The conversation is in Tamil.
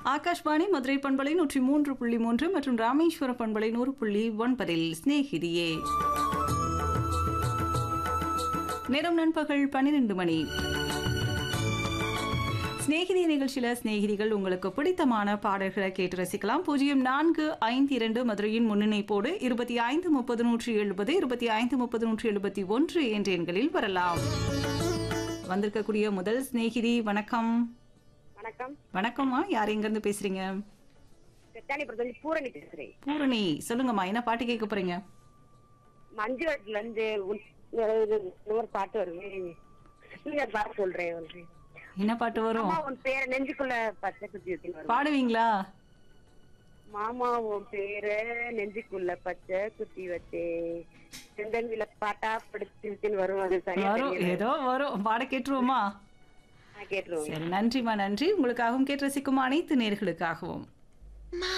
ஆகாஷ்வாணி மதுரை பண்பலை நூற்றி மூன்று புள்ளி மூன்று மற்றும் ராமேஸ்வர பண்பலை நூறு புள்ளி ஒன்பதில் சிநேகிதியே நேரம் நண்பகல் பன்னிரண்டு மணி சிநேகிதி நிகழ்ச்சியில் சிநேகிதிகள் உங்களுக்கு பிடித்தமான பாடல்களை கேட்டு ரசிக்கலாம் பூஜ்ஜியம் நான்கு ஐந்து இரண்டு மதுரையின் முன்னிணைப்போடு இருபத்தி ஐந்து முப்பது நூற்றி எழுபது இருபத்தி ஐந்து முப்பது நூற்றி எழுபத்தி ஒன்று என்ற எண்களில் வரலாம் வந்திருக்கக்கூடிய முதல் சிநேகிதி வணக்கம் வணக்கம் வணக்கம்மா யார் எங்கேருந்து பேசுறீங்க செட்டானிபுரத்துல பூரணி பேசுறேன் பூரணி சொல்லுங்கம்மா என்ன பாட்டு கேட்க போறீங்க மஞ்சு வாட்டில இருந்து உன்- ஒரு ஒரு பாட்டு வருது நீங்க பாட்டு சொல்றேன் ஒன்று. என்ன பாட்டு வரும் மாமா உன் பேரை நெஞ்சுக்குள்ள பச்சை குத்தி வச்சு வரும் பாடுவீங்களா மாமா உன் பேரை நெஞ்சுக்குள்ள பச்சை குத்தி வச்சே செந்தன்வில பாட்டா படிச்சுன்னு வரும் அது சரியா வரும் தெரியல. ஏதோ வரும் பாட கேட்டுருவோமா நான் கேட்டுருவோம் சரி நன்றிம்மா நன்றி உங்களுக்காகவும் கேட்டு ரசிக்கும் அனைத்து நேர்களுக்காகவும்